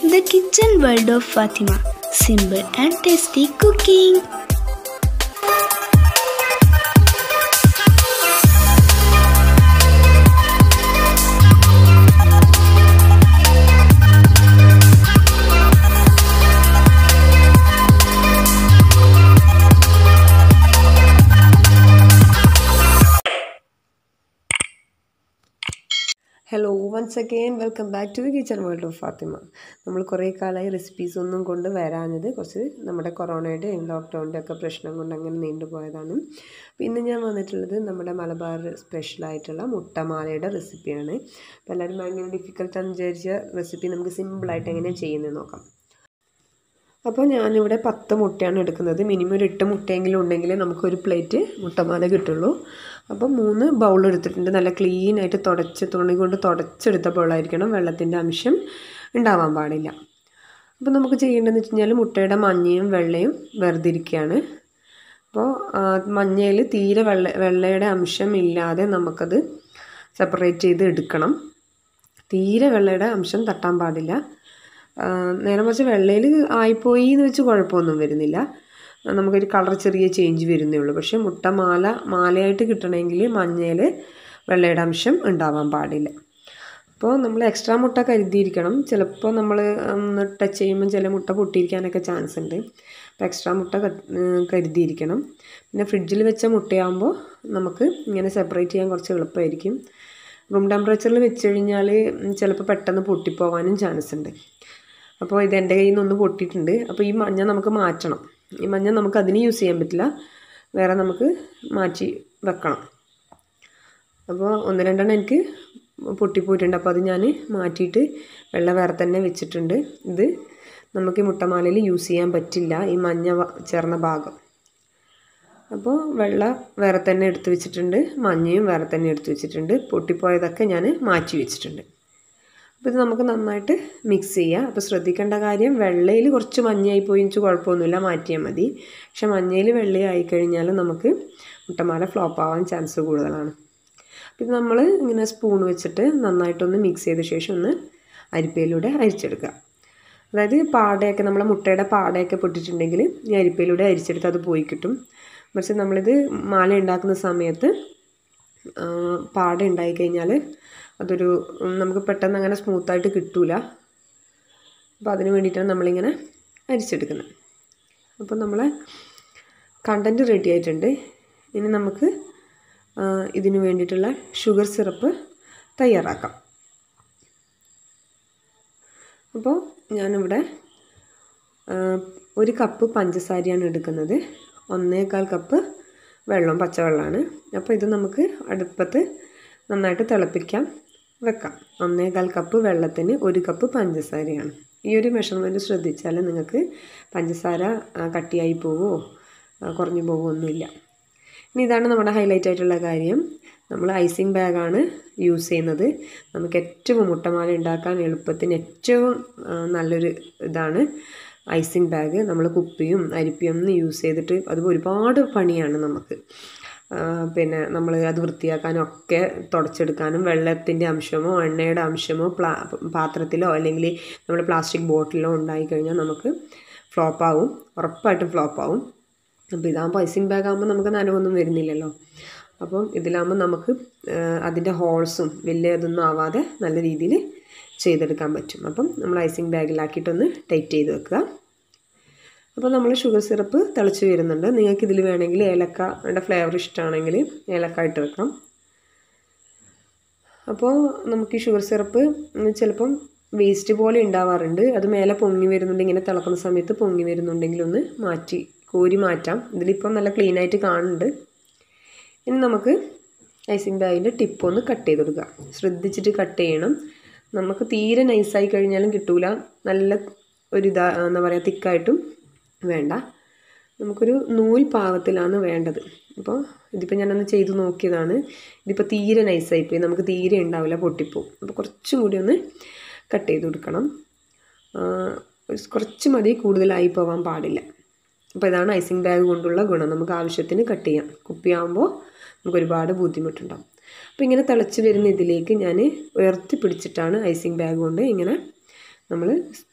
The kitchen world of Fatima. Simple and tasty cooking. Hello once again welcome back to the kitchen world of Fathima നമ്മൾ കുറേ കാലമായി recipes ഒന്നും കൊണ്ട് വരാഞ്ഞത് കുറച്ച് നമ്മുടെ കൊറോണയുടെയും ലോക്ക്ഡൗണിൻ്റെ ഒക്കെ പ്രശ്നം കൊണ്ട് അങ്ങനെ നീണ്ടുപോയതാണ് അപ്പോൾ ഇന്ന് ഞാൻ വന്നിട്ടുള്ളത് നമ്മുടെ മലബാർ സ്പെഷ്യലായിട്ടുള്ള മുട്ടമാലയുടെ റെസിപ്പിയാണ് അപ്പോൾ എല്ലാവരും ഭയങ്കര ഡിഫിക്കൽട്ടാണെന്ന് വിചാരിച്ച റെസിപ്പി നമുക്ക് സിമ്പിളായിട്ട് എങ്ങനെ ചെയ്യുന്നത് നോക്കാം അപ്പോൾ ഞാനിവിടെ പത്ത് മുട്ടയാണ് എടുക്കുന്നത് മിനിമം ഒരു എട്ട് മുട്ടയെങ്കിലും ഉണ്ടെങ്കിൽ നമുക്കൊരു പ്ലേറ്റ് മുട്ടമാല കിട്ടുള്ളൂ അപ്പോൾ മൂന്ന് ബൗൾ എടുത്തിട്ടുണ്ട് നല്ല ക്ലീൻ ആയിട്ട് തുടച്ച് തുണി കൊണ്ട് തുടച്ചെടുത്ത ബൗളായിരിക്കണം വെള്ളത്തിൻ്റെ അംശം ഉണ്ടാവാൻ പാടില്ല അപ്പോൾ നമുക്ക് ചെയ്യേണ്ടതെന്ന് വെച്ച് കഴിഞ്ഞാൽ മുട്ടയുടെ മഞ്ഞയും വെള്ളയും വേർതിരിക്കുകയാണ് അപ്പോൾ മഞ്ഞയിൽ തീരെ വെള്ള വെള്ളയുടെ അംശം ഇല്ലാതെ നമുക്കത് സെപ്പറേറ്റ് ചെയ്ത് എടുക്കണം തീരെ വെള്ളയുടെ അംശം തട്ടാൻ പാടില്ല നേരെ മറിച്ച് വെള്ളയിൽ ആയിപ്പോയി എന്ന് വെച്ച് കുഴപ്പമൊന്നും വരുന്നില്ല നമുക്കൊരു കളർ ചെറിയ ചേഞ്ച് വരുന്നേ ഉള്ളൂ പക്ഷേ മുട്ട മാല മാലയായിട്ട് കിട്ടണമെങ്കിൽ മഞ്ഞയിൽ വെള്ളയുടെ അംശം ഉണ്ടാവാൻ പാടില്ല അപ്പോൾ നമ്മൾ എക്സ്ട്രാ മുട്ട കരുതിയിരിക്കണം ചിലപ്പോൾ നമ്മൾ ഒന്ന് ടച്ച് ചെയ്യുമ്പോൾ ചില മുട്ട പൊട്ടിയിരിക്കാനൊക്കെ ചാൻസ് ഉണ്ട് അപ്പോൾ എക്സ്ട്രാ മുട്ട കരുതിയിരിക്കണം പിന്നെ ഫ്രിഡ്ജിൽ വെച്ച മുട്ടയാകുമ്പോൾ നമുക്ക് ഇങ്ങനെ സെപ്പറേറ്റ് ചെയ്യാൻ കുറച്ച് എളുപ്പമായിരിക്കും റൂം ടെമ്പറേച്ചറിൽ വെച്ച് കഴിഞ്ഞാൽ ചിലപ്പോൾ പെട്ടെന്ന് പൊട്ടിപ്പോവാനും ചാൻസ് ഉണ്ട് അപ്പോൾ ഇത് എൻ്റെ കയ്യിൽ നിന്നൊന്ന് പൊട്ടിയിട്ടുണ്ട് അപ്പോൾ ഈ മഞ്ഞ നമുക്ക് മാറ്റണം ഈ മഞ്ഞ നമുക്ക് അതിന് യൂസ് ചെയ്യാൻ പറ്റില്ല വേറെ നമുക്ക് മാറ്റി വെക്കണം അപ്പോൾ ഒന്ന് രണ്ടെണ്ണം എനിക്ക് പൊട്ടിപ്പോയിട്ടുണ്ട് അപ്പോൾ അത് ഞാൻ മാറ്റിയിട്ട് വെള്ള വേറെ തന്നെ വെച്ചിട്ടുണ്ട് ഇത് നമുക്ക് ഈ മുട്ടമാലയിൽ യൂസ് ചെയ്യാൻ പറ്റില്ല ഈ മഞ്ഞ ചേർന്ന ഭാഗം അപ്പോൾ വെള്ള വേറെ തന്നെ എടുത്ത് വെച്ചിട്ടുണ്ട് മഞ്ഞയും വേറെ തന്നെ എടുത്ത് വെച്ചിട്ടുണ്ട് പൊട്ടിപ്പോയതൊക്കെ ഞാൻ മാറ്റി വെച്ചിട്ടുണ്ട് അപ്പോൾ ഇത് നമുക്ക് നന്നായിട്ട് മിക്സ് ചെയ്യുക അപ്പോൾ ശ്രദ്ധിക്കേണ്ട കാര്യം വെള്ളയിൽ കുറച്ച് മഞ്ഞയായി പോയി വെച്ച് കുഴപ്പമൊന്നുമില്ല മാറ്റിയാൽ മതി പക്ഷെ മഞ്ഞയിൽ വെള്ളയായി കഴിഞ്ഞാൽ നമുക്ക് മുട്ടമാല ഫ്ലോപ്പ് ആവാൻ ചാൻസ് കൂടുതലാണ് അപ്പോൾ ഇത് നമ്മൾ ഇങ്ങനെ സ്പൂൺ വെച്ചിട്ട് നന്നായിട്ടൊന്ന് മിക്സ് ചെയ്ത ശേഷം ഒന്ന് അരിപ്പയിലൂടെ അരിച്ചെടുക്കുക അതായത് പാടയൊക്കെ നമ്മളെ മുട്ടയുടെ പാടയൊക്കെ പൊട്ടിയിട്ടുണ്ടെങ്കിൽ ഈ അരിപ്പയിലൂടെ അരിച്ചെടുത്ത് അത് പോയി കിട്ടും പക്ഷേ നമ്മളിത് മാല ഉണ്ടാക്കുന്ന സമയത്ത് പാട ഉണ്ടായി കഴിഞ്ഞാൽ അതൊരു നമുക്ക് പെട്ടെന്ന് അങ്ങനെ സ്മൂത്തായിട്ട് കിട്ടൂല അപ്പോൾ അതിന് വേണ്ടിയിട്ടാണ് നമ്മളിങ്ങനെ അരിച്ചെടുക്കുന്നത് അപ്പോൾ നമ്മളെ കണ്ടൻറ്റ് റെഡി ആയിട്ടുണ്ട് ഇനി നമുക്ക് ഇതിന് വേണ്ടിയിട്ടുള്ള ഷുഗർ സിറപ്പ് തയ്യാറാക്കാം അപ്പോൾ ഞാനിവിടെ ഒരു കപ്പ് പഞ്ചസാരയാണ് എടുക്കുന്നത് ഒന്നേകാൽ കപ്പ് വെള്ളം പച്ചവെള്ളമാണ് അപ്പോൾ ഇത് നമുക്ക് അടുപ്പത്ത് നന്നായിട്ട് തിളപ്പിക്കാം വെക്കാം ഒന്നേകാൽ കപ്പ് വെള്ളത്തിന് ഒരു കപ്പ് പഞ്ചസാരയാണ് ഈ ഒരു മെഷർമെൻറ്റ് ശ്രദ്ധിച്ചാൽ നിങ്ങൾക്ക് പഞ്ചസാര കട്ടിയായി പോവോ കുറഞ്ഞു പോവോ ഒന്നുമില്ല ഇനി ഇതാണ് നമ്മുടെ ഹൈലൈറ്റ് ആയിട്ടുള്ള കാര്യം നമ്മൾ ഐസിങ് ബാഗാണ് യൂസ് ചെയ്യുന്നത് നമുക്ക് ഏറ്റവും മുട്ടമാല ഉണ്ടാക്കാൻ എളുപ്പത്തിന് ഏറ്റവും നല്ലൊരു ഇതാണ് ഐസിങ് ബാഗ് നമ്മൾ കുപ്പിയും അരിപ്പിയും ഒന്നും യൂസ് ചെയ്തിട്ട് അത് ഒരുപാട് പണിയാണ് നമുക്ക് പിന്നെ നമ്മൾ അത് വൃത്തിയാക്കാനൊക്കെ തുടച്ചെടുക്കാനും വെള്ളത്തിൻ്റെ അംശമോ എണ്ണയുടെ അംശമോ പ്ലാ പാത്രത്തിലോ അല്ലെങ്കിൽ നമ്മൾ പ്ലാസ്റ്റിക് ബോട്ടിലോ ഉണ്ടായിക്കഴിഞ്ഞാൽ നമുക്ക് ഫ്ലോപ്പാവും ഉറപ്പായിട്ടും ഫ്ലോപ്പാവും അപ്പോൾ ഇതാകുമ്പോൾ ഐസിങ് ബാഗ് ആകുമ്പോൾ നമുക്ക് നനവൊന്നും വരുന്നില്ലല്ലോ അപ്പം ഇതിലാകുമ്പോൾ നമുക്ക് അതിൻ്റെ ഹോൾസും വലിയ ഇതൊന്നും ആവാതെ നല്ല രീതിയിൽ ചെയ്തെടുക്കാൻ പറ്റും അപ്പം നമ്മൾ ഐസിങ് ബാഗിലാക്കിയിട്ടൊന്ന് ടൈറ്റ് ചെയ്ത് വെക്കുക അപ്പോൾ നമ്മൾ ഷുഗർ സിറപ്പ് തിളച്ച് വരുന്നുണ്ട് നിങ്ങൾക്ക് ഇതിൽ വേണമെങ്കിൽ ഏലക്കയുടെ ഫ്ലേവർ ഇഷ്ടമാണെങ്കിൽ ഏലക്ക ഇട്ട് വെക്കാം അപ്പോൾ നമുക്ക് ഈ ഷുഗർ സിറപ്പ് ചിലപ്പം വേസ്റ്റ് പോലെ ഉണ്ടാവാറുണ്ട് അത് മേലെ പൊങ്ങി വരുന്നുണ്ട് ഇങ്ങനെ തിളക്കുന്ന സമയത്ത് പൊങ്ങി വരുന്നുണ്ടെങ്കിൽ ഒന്ന് മാറ്റി കോരി മാറ്റാം ഇതിലിപ്പം നല്ല ക്ലീൻ ആയിട്ട് കാണുന്നുണ്ട് ഇനി നമുക്ക് ഐസിങ് ബാഗിൻ്റെ ടിപ്പ് ഒന്ന് കട്ട് ചെയ്ത് കൊടുക്കുക ശ്രദ്ധിച്ചിട്ട് കട്ട് ചെയ്യണം നമുക്ക് തീരെ നൈസായി കഴിഞ്ഞാലും കിട്ടൂല നല്ല ഒരു ഇതാ എന്താ പറയുക തിക്കായിട്ടും വേണ്ട നമുക്കൊരു നൂൽ പാകത്തിലാണ് വേണ്ടത് അപ്പോൾ ഇതിപ്പോൾ ഞാനൊന്ന് ചെയ്ത് നോക്കിയതാണ് ഇതിപ്പോൾ തീരെ നൈസായിപ്പോയി നമുക്ക് തീരെ ഉണ്ടാവില്ല പൊട്ടിപ്പോവും അപ്പോൾ കുറച്ചും കൂടി ഒന്ന് കട്ട് ചെയ്ത് കൊടുക്കണം കുറച്ച് മതി കൂടുതലായി പോകാൻ പാടില്ല അപ്പോൾ ഇതാണ് ഐസിങ് ബാഗ് കൊണ്ടുള്ള ഗുണം നമുക്ക് ആവശ്യത്തിന് കട്ട് ചെയ്യാം കുപ്പിയാകുമ്പോൾ നമുക്ക് ഒരുപാട് ബുദ്ധിമുട്ടുണ്ടാകും അപ്പോൾ ഇങ്ങനെ തിളച്ച് വരുന്ന ഇതിലേക്ക് ഞാൻ ഉയർത്തി പിടിച്ചിട്ടാണ് ഐസിങ് ബാഗ് കൊണ്ട് ഇങ്ങനെ നമ്മൾ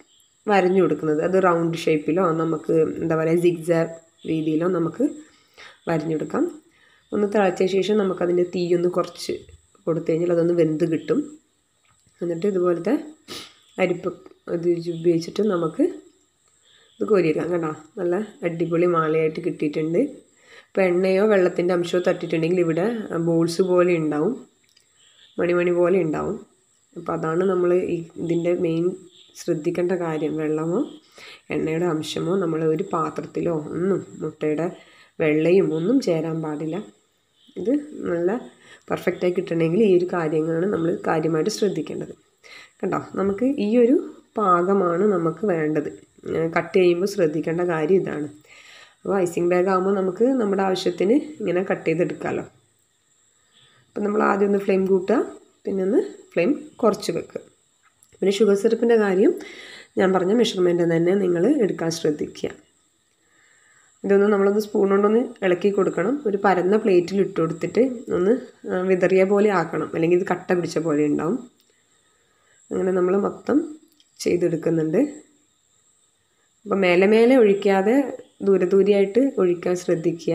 വരഞ്ഞു കൊടുക്കുന്നത് അത് റൗണ്ട് ഷേപ്പിലോ നമുക്ക് എന്താ പറയുക സിഗ്സാ രീതിയിലോ നമുക്ക് വരഞ്ഞെടുക്കാം ഒന്ന് തിളച്ച ശേഷം നമുക്കതിൻ്റെ തീയൊന്ന് കുറച്ച് കൊടുത്തു കഴിഞ്ഞാൽ അതൊന്ന് വെന്ത് കിട്ടും എന്നിട്ട് ഇതുപോലത്തെ അരിപ്പ് ഇത് ഉപയോഗിച്ചിട്ട് നമുക്ക് ഇത് കോരിയെടുക്കാം കണ്ടോ നല്ല അടിപൊളി മാലയായിട്ട് കിട്ടിയിട്ടുണ്ട് ഇപ്പോൾ എണ്ണയോ വെള്ളത്തിൻ്റെ അംശമോ തട്ടിയിട്ടുണ്ടെങ്കിൽ ഇവിടെ ബോൾസ് പോലെ ഉണ്ടാവും മണിമണി പോലെ ഉണ്ടാവും അപ്പോൾ അതാണ് നമ്മൾ ഈ ഇതിൻ്റെ മെയിൻ ശ്രദ്ധിക്കേണ്ട കാര്യം വെള്ളമോ എണ്ണയുടെ അംശമോ നമ്മൾ ഒരു പാത്രത്തിലോ ഒന്നും മുട്ടയുടെ വെള്ളയും ഒന്നും ചേരാൻ പാടില്ല ഇത് നല്ല പെർഫെക്റ്റായി കിട്ടണമെങ്കിൽ ഈ ഒരു കാര്യങ്ങളാണ് നമ്മൾ കാര്യമായിട്ട് ശ്രദ്ധിക്കേണ്ടത് കണ്ടോ നമുക്ക് ഈ ഒരു പാകമാണ് നമുക്ക് വേണ്ടത് കട്ട് ചെയ്യുമ്പോൾ ശ്രദ്ധിക്കേണ്ട കാര്യം ഇതാണ് അപ്പോൾ ഐസിങ് ബാഗ് ആകുമ്പോൾ നമുക്ക് നമ്മുടെ ആവശ്യത്തിന് ഇങ്ങനെ കട്ട് ചെയ്തെടുക്കാമല്ലോ അപ്പം നമ്മൾ ആദ്യം ഒന്ന് ഫ്ലെയിം കൂട്ടുക പിന്നെ ഒന്ന് ഫ്ലെയിം കുറച്ച് വെക്കുക പിന്നെ ഷുഗർ സിറപ്പിൻ്റെ കാര്യം ഞാൻ പറഞ്ഞ മെഷർമെൻറ്റ് തന്നെ നിങ്ങൾ എടുക്കാൻ ശ്രദ്ധിക്കുക ഇതൊന്ന് നമ്മളൊന്ന് സ്പൂൺ കൊണ്ടൊന്ന് ഇളക്കി കൊടുക്കണം ഒരു പരന്ന പ്ലേറ്റിൽ ഇട്ട് കൊടുത്തിട്ട് ഒന്ന് വിതറിയ പോലെ ആക്കണം അല്ലെങ്കിൽ ഇത് കട്ട പിടിച്ച പോലെ ഉണ്ടാവും അങ്ങനെ നമ്മൾ മൊത്തം ചെയ്തെടുക്കുന്നുണ്ട് അപ്പോൾ മേലെ മേലെ ഒഴിക്കാതെ ദൂരെ ദൂരെയായിട്ട് ഒഴിക്കാൻ ശ്രദ്ധിക്കുക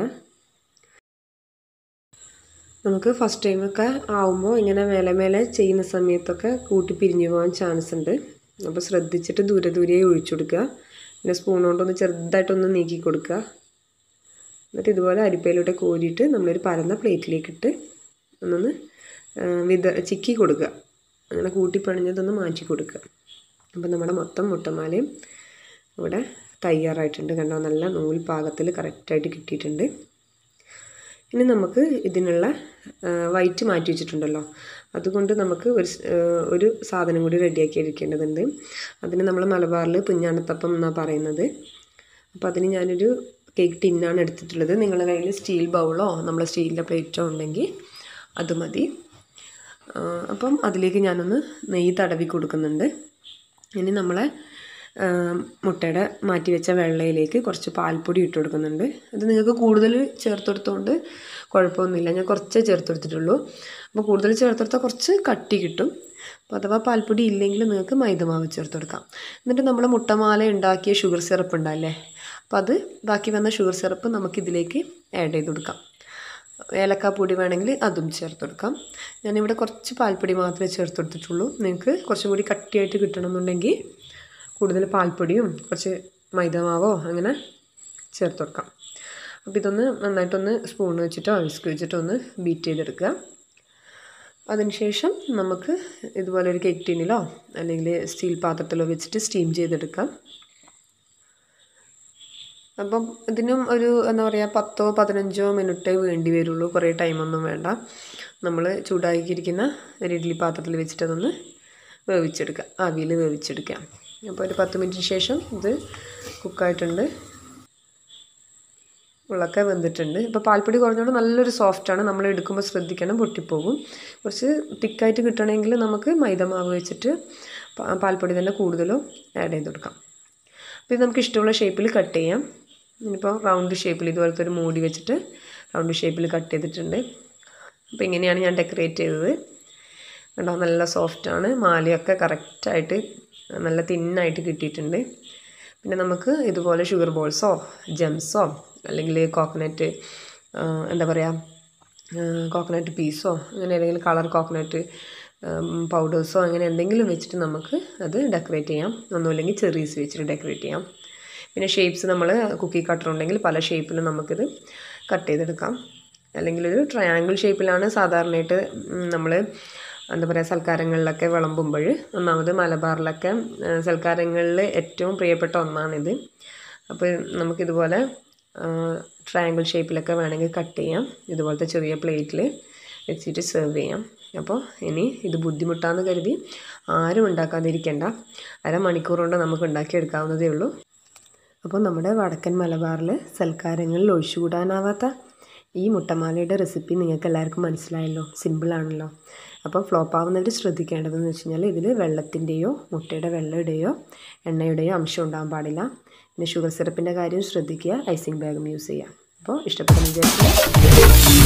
നമുക്ക് ഫസ്റ്റ് ടൈമൊക്കെ ആവുമ്പോൾ ഇങ്ങനെ മേലെ മേലെ ചെയ്യുന്ന സമയത്തൊക്കെ കൂട്ടി പിരിഞ്ഞു പോകാൻ ചാൻസ് ഉണ്ട് അപ്പോൾ ശ്രദ്ധിച്ചിട്ട് ദൂരെ ദൂരെയായി ഒഴിച്ചു കൊടുക്കുക പിന്നെ സ്പൂൺ കൊണ്ടൊന്ന് ചെറുതായിട്ടൊന്ന് നീക്കി കൊടുക്കുക എന്നിട്ട് ഇതുപോലെ അരിപ്പയിലൂടെ കോരിയിട്ട് നമ്മളൊരു പരന്ന പ്ലേറ്റിലേക്ക് ഇട്ട് ഒന്നൊന്ന് വിത ചിക്കി കൊടുക്കുക അങ്ങനെ കൂട്ടി പണിഞ്ഞതൊന്ന് മാറ്റി കൊടുക്കുക അപ്പോൾ നമ്മുടെ മൊത്തം മുട്ടമാലയും ഇവിടെ തയ്യാറായിട്ടുണ്ട് കണ്ടോ നല്ല നൂൽ പാകത്തിൽ കറക്റ്റായിട്ട് കിട്ടിയിട്ടുണ്ട് ഇനി നമുക്ക് ഇതിനുള്ള വൈറ്റ് മാറ്റി വെച്ചിട്ടുണ്ടല്ലോ അതുകൊണ്ട് നമുക്ക് ഒരു ഒരു സാധനം കൂടി റെഡിയാക്കി എടുക്കേണ്ടതുണ്ട് അതിന് നമ്മൾ മലബാറിൽ പുഞ്ഞാണത്തപ്പം എന്നാണ് പറയുന്നത് അപ്പോൾ അതിന് ഞാനൊരു കേക്ക് ടിന്നാണ് എടുത്തിട്ടുള്ളത് നിങ്ങളുടെ കയ്യിൽ സ്റ്റീൽ ബൗളോ നമ്മളെ സ്റ്റീലിൻ്റെ പ്ലേറ്റോ ഉണ്ടെങ്കിൽ അത് മതി അപ്പം അതിലേക്ക് ഞാനൊന്ന് നെയ്യ് തടവി കൊടുക്കുന്നുണ്ട് ഇനി നമ്മളെ മുട്ടയുടെ മാറ്റി വെച്ച വെള്ളയിലേക്ക് കുറച്ച് പാൽപ്പൊടി ഇട്ട് കൊടുക്കുന്നുണ്ട് അത് നിങ്ങൾക്ക് കൂടുതൽ ചേർത്ത് കൊടുത്തുകൊണ്ട് കുഴപ്പമൊന്നുമില്ല ഞാൻ കുറച്ചേ ചേർത്ത് കൊടുത്തിട്ടുള്ളൂ അപ്പോൾ കൂടുതൽ ചേർത്ത് കൊടുത്താൽ കുറച്ച് കട്ടി കിട്ടും അപ്പോൾ അഥവാ പാൽപ്പൊടി ഇല്ലെങ്കിൽ നിങ്ങൾക്ക് മൈദമാവ് ചേർത്ത് കൊടുക്കാം എന്നിട്ട് നമ്മൾ മുട്ടമാല ഉണ്ടാക്കിയ ഷുഗർ സിറപ്പ് ഉണ്ടല്ലേ അപ്പോൾ അത് ബാക്കി വന്ന ഷുഗർ സിറപ്പ് നമുക്കിതിലേക്ക് ആഡ് ചെയ്ത് കൊടുക്കാം ഏലക്കാപ്പൊടി വേണമെങ്കിൽ അതും ചേർത്ത് കൊടുക്കാം ഞാനിവിടെ കുറച്ച് പാൽപ്പൊടി മാത്രമേ ചേർത്ത് കൊടുത്തിട്ടുള്ളൂ നിങ്ങൾക്ക് കുറച്ചും കൂടി കട്ടിയായിട്ട് കിട്ടണമെന്നുണ്ടെങ്കിൽ കൂടുതൽ പാൽപ്പൊടിയും കുറച്ച് മൈദമാവോ അങ്ങനെ ചേർത്ത് കൊടുക്കാം അപ്പോൾ ഇതൊന്ന് നന്നായിട്ടൊന്ന് സ്പൂൺ വെച്ചിട്ടോ വിസ്ക് വെച്ചിട്ടോ ഒന്ന് ബീറ്റ് ചെയ്തെടുക്കുക അതിനുശേഷം നമുക്ക് ഇതുപോലെ ഒരു കേക്ക് ടീനിലോ അല്ലെങ്കിൽ സ്റ്റീൽ പാത്രത്തിലോ വെച്ചിട്ട് സ്റ്റീം ചെയ്തെടുക്കാം അപ്പം ഇതിനും ഒരു എന്താ പറയുക പത്തോ പതിനഞ്ചോ മിനിറ്റേ വേണ്ടി വരുള്ളൂ കുറേ ടൈമൊന്നും വേണ്ട നമ്മൾ ചൂടാക്കിയിരിക്കുന്ന ഒരു ഇഡ്ഡലി പാത്രത്തിൽ വെച്ചിട്ട് അതൊന്ന് വേവിച്ചെടുക്കുക ആവിയിൽ വേവിച്ചെടുക്കാം അപ്പോൾ ഒരു പത്ത് മിനിറ്റിന് ശേഷം ഇത് കുക്കായിട്ടുണ്ട് ഉള്ളൊക്കെ വെന്തിട്ടുണ്ട് ഇപ്പോൾ പാൽപ്പൊടി കുറഞ്ഞുകൊണ്ട് നല്ലൊരു സോഫ്റ്റാണ് നമ്മൾ എടുക്കുമ്പോൾ ശ്രദ്ധിക്കണം പൊട്ടിപ്പോകും കുറച്ച് തിക്കായിട്ട് കിട്ടണമെങ്കിൽ നമുക്ക് മൈദമാവ് വെച്ചിട്ട് പാൽപ്പൊടി തന്നെ കൂടുതലും ആഡ് ചെയ്ത് കൊടുക്കാം അപ്പോൾ ഇത് നമുക്ക് ഇഷ്ടമുള്ള ഷേപ്പിൽ കട്ട് ചെയ്യാം ഇനിയിപ്പോൾ റൗണ്ട് ഷേപ്പിൽ ഇതുപോലത്തെ ഒരു മൂടി വെച്ചിട്ട് റൗണ്ട് ഷേപ്പിൽ കട്ട് ചെയ്തിട്ടുണ്ട് അപ്പോൾ ഇങ്ങനെയാണ് ഞാൻ ഡെക്കറേറ്റ് ചെയ്തത് കണ്ടോ നല്ല സോഫ്റ്റാണ് മാലയൊക്കെ കറക്റ്റായിട്ട് നല്ല തിന്നായിട്ട് കിട്ടിയിട്ടുണ്ട് പിന്നെ നമുക്ക് ഇതുപോലെ ഷുഗർ ബോൾസോ ജെംസോ അല്ലെങ്കിൽ കോക്കനട്ട് എന്താ പറയുക കോക്കനട്ട് പീസോ അങ്ങനെ ഏതെങ്കിലും കളർ കോക്കനട്ട് പൗഡേഴ്സോ അങ്ങനെ എന്തെങ്കിലും വെച്ചിട്ട് നമുക്ക് അത് ഡെക്കറേറ്റ് ചെയ്യാം ഒന്നുമില്ലെങ്കിൽ ചെറീസ് വെച്ചിട്ട് ഡെക്കറേറ്റ് ചെയ്യാം പിന്നെ ഷേപ്സ് നമ്മൾ കുക്കി കട്ടർ ഉണ്ടെങ്കിൽ പല ഷേപ്പിലും നമുക്കിത് കട്ട് ചെയ്തെടുക്കാം അല്ലെങ്കിൽ ഒരു ട്രയാങ്കിൾ ഷേപ്പിലാണ് സാധാരണയായിട്ട് നമ്മൾ എന്താ പറയുക സൽക്കാരങ്ങളിലൊക്കെ വിളമ്പുമ്പോൾ ഒന്നാമത് മലബാറിലൊക്കെ സൽക്കാരങ്ങളിൽ ഏറ്റവും പ്രിയപ്പെട്ട ഒന്നാണിത് അപ്പോൾ നമുക്കിതുപോലെ ട്രയാങ്കിൾ ഷേപ്പിലൊക്കെ വേണമെങ്കിൽ കട്ട് ചെയ്യാം ഇതുപോലത്തെ ചെറിയ പ്ലേറ്റിൽ വെച്ചിട്ട് സെർവ് ചെയ്യാം അപ്പോൾ ഇനി ഇത് ബുദ്ധിമുട്ടാന്ന് കരുതി ആരും ഉണ്ടാക്കാതിരിക്കേണ്ട അരമണിക്കൂർ കൊണ്ട് നമുക്ക് ഉണ്ടാക്കിയെടുക്കാവുന്നതേ ഉള്ളൂ അപ്പോൾ നമ്മുടെ വടക്കൻ മലബാറിൽ സൽക്കാരങ്ങളിൽ ഒഴിച്ചുകൂടാനാവാത്ത ഈ മുട്ടമാലയുടെ റെസിപ്പി നിങ്ങൾക്ക് എല്ലാവർക്കും മനസ്സിലായല്ലോ സിമ്പിളാണല്ലോ അപ്പോൾ ഫ്ലോപ്പ് ആവുന്നതിട്ട് ശ്രദ്ധിക്കേണ്ടതെന്ന് വെച്ച് കഴിഞ്ഞാൽ ഇതിൽ വെള്ളത്തിൻ്റെയോ മുട്ടയുടെ വെള്ളയുടെയോ എണ്ണയുടെയോ അംശം ഉണ്ടാകാൻ പാടില്ല പിന്നെ ഷുഗർ സിറപ്പിൻ്റെ കാര്യം ശ്രദ്ധിക്കുക ഐസിങ് ബാഗും യൂസ് ചെയ്യുക അപ്പോൾ ഇഷ്ടപ്പെട്ടെന്ന് വിചാരിച്ചു